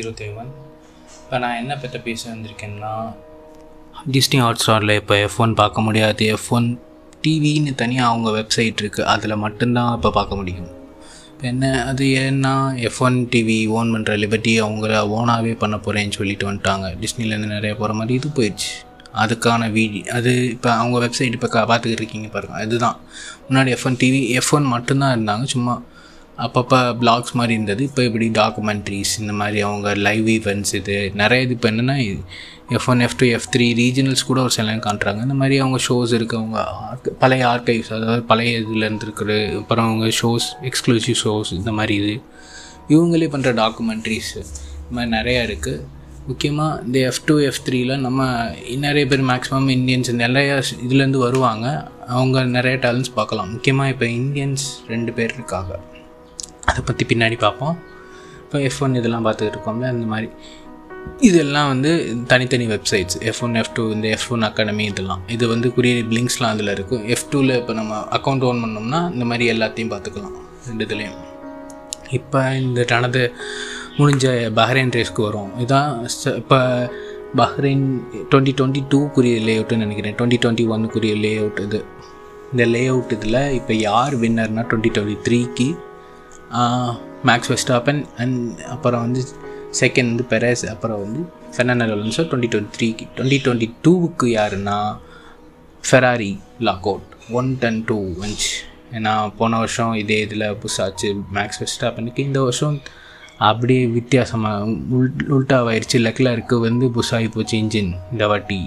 zero தேவன் இப்போ நான் என்ன பற்றி பேச வந்திருக்கேன்னா டிஸ்னி ஹாட் ஸ்டாரில் இப்போ எஃப் ஒன் பார்க்க முடியாது எஃப் ஒன் டிவின்னு தனியாக அவங்க வெப்சைட் இருக்குது அதில் மட்டும்தான் இப்போ பார்க்க முடியும் இப்போ என்ன அது ஏன்னா எஃப் ஒன் டிவி ஓன் பண்ணுற லிபர்ட்டி அவங்கள ஓனாகவே பண்ண போகிறேன்னு சொல்லிட்டு வந்துட்டாங்க டிஸ்னிலேருந்து நிறைய போகிற மாதிரி இது போயிடுச்சு அதுக்கான வீடி அது இப்போ அவங்க வெப்சைட் இப்போ பார்த்துக்கிட்டு இருக்கீங்க பாருங்கள் இதுதான் முன்னாடி F one TV F one மட்டும்தான் இருந்தாங்க சும்மா அப்பப்போ பிளாக்ஸ் மாதிரி இருந்தது இப்போ இப்படி டாக்குமெண்ட்ரிஸ் இந்த மாதிரி அவங்க லைவ் ஈவெண்ட்ஸ் இது நிறைய இது இப்போ என்னென்னா F one F two F three regionals கூட ஒரு சில காட்டுறாங்க இந்த மாதிரி அவங்க ஷோஸ் இருக்குது அவங்க arch- பழைய ஆர்கைவ்ஸ் அதாவது பழைய இதுலேருந்து இருக்கிற அப்புறம் அவங்க ஷோஸ் எக்ஸ்க்ளூசிவ் ஷோஸ் இந்த மாதிரி இது இவங்களே பண்ணுற டாக்குமெண்ட்ரிஸ் இந்த மாதிரி நிறையா இருக்குது முக்கியமாக இந்த எஃப் டூ எஃப் த்ரீல நம்ம நிறைய பேர் மேக்ஸிமம் இந்தியன்ஸ் நிறைய இதுலேருந்து வருவாங்க அவங்க நிறைய டேலண்ட்ஸ் பார்க்கலாம் முக்கியமாக இப்போ இந்தியன்ஸ் ரெண்டு பேர் இருக்காங்க அதை பற்றி பின்னாடி பார்ப்போம் இப்போ எஃப் ஒன் இதெல்லாம் பார்த்துக்கிட்டு இருக்கோம்ல இந்த மாதிரி இதெல்லாம் வந்து தனித்தனி websites F one F two இந்த எஃப் ஒன் அகாடமி இதெல்லாம் இது வந்து குறிய லிங்க்ஸ்லாம் அதில் இருக்கும் எஃப் டூவில் இப்போ நம்ம அக்கௌண்ட் ஓன் பண்ணோம்னா இந்த மாதிரி எல்லாத்தையும் பார்த்துக்கலாம் ரெண்டு இதுலேயும் இப்போ இந்த தனது முடிஞ்ச பஹ்ரைன் ரேஸ்க்கு வரும் இதான் இப்போ பஹ்ரைன் டுவெண்ட்டி டுவெண்ட்டி டூக்குரிய லே அவுட்டுன்னு நினைக்கிறேன் டுவெண்ட்டி டுவெண்ட்டி ஒன்னுக்குரிய லே அவுட் இது இந்த லே அவுட் இதில் இப்போ யார் வின்னர்னா டுவெண்ட்டி டுவெண்ட்டி த்ரீக்கு மேக்ஸ் வெஸ்டாப்பன் அண்ட் அப்புறம் வந்து செகண்ட் வந்து பெரேஸ் அப்புறம் வந்து ஃபெர்னாண்டோ அலோன்சோ டுவெண்ட்டி டுவெண்ட்டி த்ரீக்கு டுவெண்ட்டி டுவெண்ட்டி டூவுக்கு யாருன்னா Ferrari lock out one ten two வந்துச்சு ஏன்னா போன வருஷம் இதே இதில் புதுசாச்சு மேக்ஸ் வெஸ்டாப்பனுக்கு இந்த வருஷம் அப்படியே வித்தியாசமாக உள் உல்ட்டாவாயிருச்சு லெக்லருக்கு வந்து புதுசாகி போச்சு இன்ஜின் இந்த வாட்டி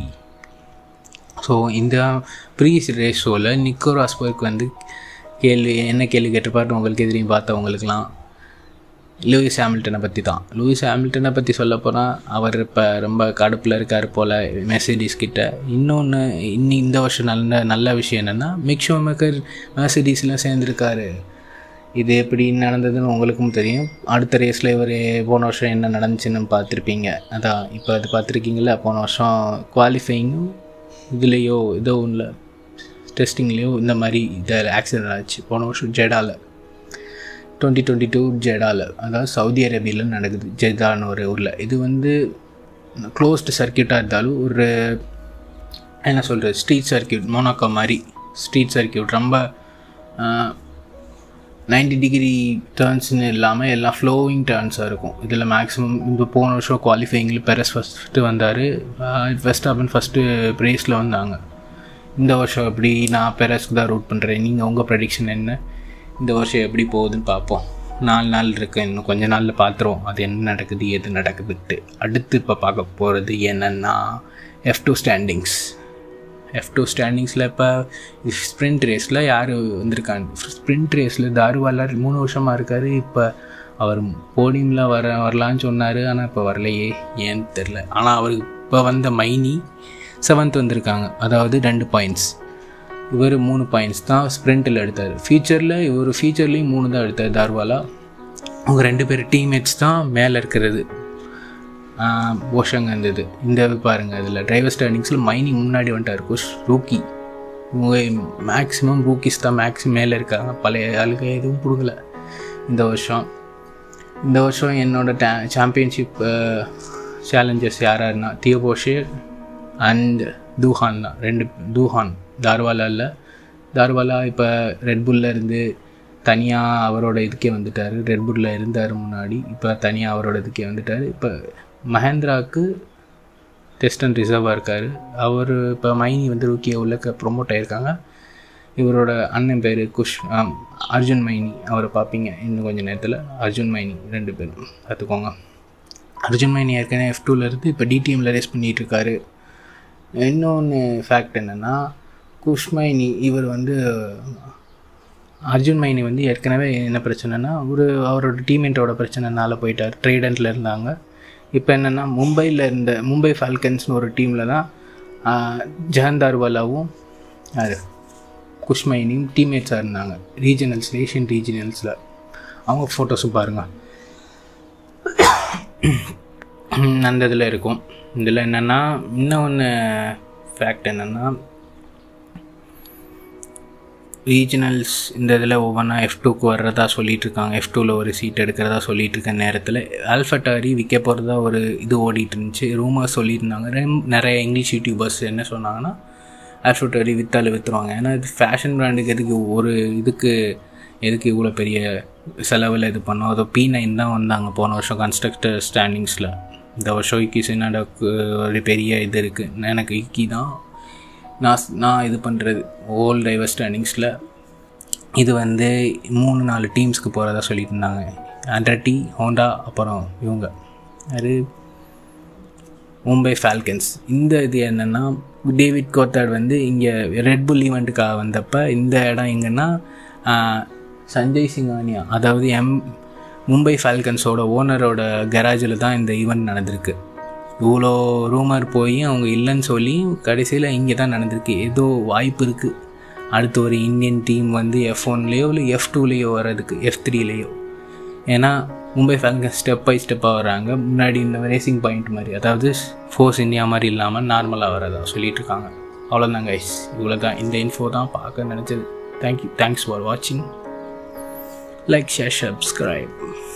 ஸோ இந்த ப்ரீ ரேஸ் ஷோவில் நிக்கோ ராஸ்பர்க் வந்து கேள்வி என்ன கேள்வி கேட்டிருப்பாரு உங்களுக்கு எதிரையும் பார்த்தவங்களுக்குலாம் லூயிஸ் ஹாமில்டனை பற்றி தான் லூயிஸ் ஹாமில்டனை பற்றி சொல்ல போனால் அவர் இப்போ ரொம்ப கடுப்பில் இருக்கார் போல் மெர்சிடிஸ் கிட்ட இன்னொன்று இன்னி இந்த வருஷம் நல்ல நல்ல விஷயம் என்னென்னா மிக்ஷோ மேக்கர் மெர்சிடிஸில் சேர்ந்துருக்காரு இது எப்படி நடந்ததுன்னு உங்களுக்கும் தெரியும் அடுத்த ரேஸில் இவர் போன வருஷம் என்ன நடந்துச்சுன்னு பார்த்துருப்பீங்க அதான் இப்போ அது பார்த்துருக்கீங்களா போன வருஷம் குவாலிஃபைங்கும் இதுலேயோ ஏதோ ஒன்றில் டெஸ்டிங்லேயோ இந்த மாதிரி இதில் ஆக்சிடென்ட் ஆச்சு போன வருஷம் ஜெடாவில் டுவெண்ட்டி டுவெண்ட்டி டூ ஜெடாவில் அதாவது சவுதி அரேபியாவில் நடக்குது ஜெதான்னு ஒரு ஊரில் இது வந்து க்ளோஸ்டு சர்க்கியூட்டாக இருந்தாலும் ஒரு என்ன சொல்கிறது ஸ்ட்ரீட் சர்க்கியூட் மோனாக்கோ மாதிரி ஸ்ட்ரீட் சர்க்கியூட் ரொம்ப நைன்டி டிகிரி டேர்ன்ஸ்னு இல்லாமல் எல்லாம் ஃப்ளோவிங் டேர்ன்ஸாக இருக்கும் இதில் மேக்ஸிமம் இப்போ போன வருஷம் குவாலிஃபைங்கில் பெரஸ் ஃபஸ்ட்டு வந்தார் ஃபஸ்ட் ஆப்பன் ஃபஸ்ட்டு ப்ரேஸில் வந்தாங்க இந்த வருஷம் எப்படி நான் பெரஸ்க்கு தான் ரூட் பண்ணுறேன் நீங்கள் உங்கள் ப்ரெடிக்ஷன் என்ன இந்த வருஷம் எப்படி போகுதுன்னு பார்ப்போம் நாலு நாள் இருக்கு இன்னும் கொஞ்ச நாளில் பார்த்துருவோம் அது என்ன நடக்குது எது நடக்குதுன்ட்டு அடுத்து இப்போ பார்க்க போகிறது என்னென்னா F two standings F two ஸ்டாண்டிங்ஸில் இப்போ ஸ்ப்ரிண்ட் ரேஸில் யார் வந்திருக்காங்க ஸ்ப்ரிண்ட் ரேஸில் தாருவாலார் மூணு வருஷமாக இருக்கார் இப்போ அவர் போடியமில் வர வரலான்னு சொன்னார் ஆனால் இப்போ வரலையே ஏன்னு தெரில ஆனால் அவருக்கு இப்போ வந்த மைனி செவன்த் வந்திருக்காங்க அதாவது ரெண்டு பாயிண்ட்ஸ் இவர் மூணு பாயிண்ட்ஸ் தான் ஸ்ப்ரிண்ட்டில் எடுத்தார் ஃபியூச்சரில் இவர் ஃபியூச்சர்லேயும் மூணு தான் எடுத்தார் தார்வாலா அவங்க ரெண்டு பேர் டீம்மேட்ஸ் தான் மேலே இருக்கிறது போஷங்க இருந்தது இந்த பாருங்கள் இதில் டிரைவர் ஸ்டாண்டிங்ஸில் மைனி முன்னாடி வந்துட்டார் குஷ் ரூக்கி இவங்க மேக்ஸிமம் ரூக்கிஸ் தான் மேக்ஸிமம் மேலே இருக்காங்க பழைய ஆளுங்க எதுவும் பிடுங்கல இந்த வருஷம் இந்த வருஷம் என்னோட டே சாம்பியன்ஷிப் சேலஞ்சர்ஸ் யாராருன்னா தியோபோஷே அண்ட் தூஹான் தான் ரெண்டு தூஹான் தார்வாலா இல்லை தார்வாலா இப்போ ரெட்புல்ல இருந்து தனியாக அவரோட இதுக்கே வந்துட்டார் ரெட்புல்ல இருந்தார் முன்னாடி இப்போ தனியாக அவரோட இதுக்கே வந்துட்டார் இப்போ மஹேந்திராவுக்கு டெஸ்ட் அண்ட் ரிசர்வாக இருக்கார் அவர் இப்போ மைனி வந்து ரூக்கிய உள்ள ப்ரொமோட் ஆகியிருக்காங்க இவரோட அண்ணன் பேர் குஷ் ஆம், அர்ஜுன் மைனி அவரை பார்ப்பீங்க இன்னும் கொஞ்சம் நேரத்தில் அர்ஜுன் மைனி ரெண்டு பேரும் பார்த்துக்கோங்க அர்ஜுன் மைனி ஏற்கனவே எஃப் இருந்து இப்போ டிடிஎம்மில் ரேஸ் பண்ணிகிட்டு இருக்காரு இன்னொன்று ஃபேக்ட் என்னென்னா குஷ்மைனி இவர் வந்து அர்ஜுன் மைனி வந்து ஏற்கனவே என்ன பிரச்சனைனா ஒரு அவரோட டீம்மேட்டோட பிரச்சனைனால போயிட்டார் ட்ரைடன்ட்டில் இருந்தாங்க இப்போ என்னென்னா மும்பையில் இருந்த மும்பை ஃபால்கன்ஸ்னு ஒரு டீமில் தான் ஜெகன் தார்வாலாவும் யார் குஷ்மைனியும் டீம்மேட்ஸாக இருந்தாங்க ரீஜனல்ஸ் ஏஷியன் ரீஜனல்ஸில் அவங்க ஃபோட்டோஸும் பாருங்கள் அந்த இதில் இருக்கும் இதில் என்னென்னா இன்னொன்று ஃபேக்ட் என்னென்னா ரீஜனல்ஸ் இந்த இதில் ஒவ்வொன்றா எஃப் டூக்கு வர்றதா சொல்லிட்டு இருக்காங்க எஃப் டூவில் ஒரு சீட் எடுக்கிறதா சொல்லிட்டு இருக்க நேரத்தில் ஆல்ஃபட்டாரி விற்க போகிறதா ஒரு இது ஓடிட்டு இருந்துச்சு ரூமர் சொல்லியிருந்தாங்க ரெம்- நிறைய இங்கிலீஷ் யூடியூபர்ஸ் என்ன சொன்னாங்கன்னா ஆல்ஃபட்டாரி விற்றாலும் விற்றுருவாங்க ஏன்னா இது ஃபேஷன் பிராண்டுக்கு எதுக்கு ஒரு இதுக்கு எதுக்கு இவ்வளோ பெரிய செலவில் இது பண்ணோம் அதோ பி நைன் தான் வந்தாங்க போன வருஷம் கன்ஸ்ட்ரக்டர் ஸ்டாண்டிங்ஸில் இந்த வருஷம் இக்கி சின்னடாக்கு ஒரு பெரிய இது இருக்குது எனக்கு இக்கி தான் நான் ஸ்- நான் இது பண்ணுறது ஓல் டைவர் ஸ்டாண்டிங்ஸில் இது வந்து மூணு நாலு டீம்ஸ்க்கு போகிறதா சொல்லிட்டு இருந்தாங்க ஆண்ட்ரட்டி ஹோண்டா அப்புறம் இவங்க அது மும்பை ஃபால்கன்ஸ் இந்த இது என்னென்னா டேவிட் கோத்தார்ட் வந்து இங்கே ரெட்புல் ஈவெண்ட்டுக்காக வந்தப்போ இந்த இடம் எங்கன்னா ஆஹ், சஞ்சய் சிங்கானியா அதாவது எம் மும்பை ஃபால்கன்ஸோட ஓனரோட கராஜில் தான் இந்த ஈவெண்ட் நடந்திருக்கு இவ்வளோ ரூமர் போய் அவங்க இல்லைன்னு சொல்லி கடைசியில் இங்கே தான் நடந்திருக்கு ஏதோ வாய்ப்பு இருக்குது அடுத்து ஒரு இந்தியன் டீம் வந்து எஃப் ஒன்லேயோ இல்லை எஃப் டூலேயோ வர்றதுக்கு எஃப் த்ரீலேயோ ஏன்னா மும்பை ஃபேல்கன் ஸ்டெப் பை ஸ்டெப்பாக வராங்க முன்னாடி இந்த ரேசிங் பாயிண்ட் மாதிரி அதாவது ஃபோர்ஸ் இந்தியா மாதிரி இல்லாமல் நார்மலாக வரதா சொல்லிட்டு இருக்காங்க அவ்வளோதான் கைஸ் இவ்வளோ தான் இந்த இன்ஃபோ தான் பார்க்க நினச்சது தேங்க்யூ தேங்க்ஸ் ஃபார் வாட்சிங் லைக் ஷேர் சப்ஸ்கிரைப்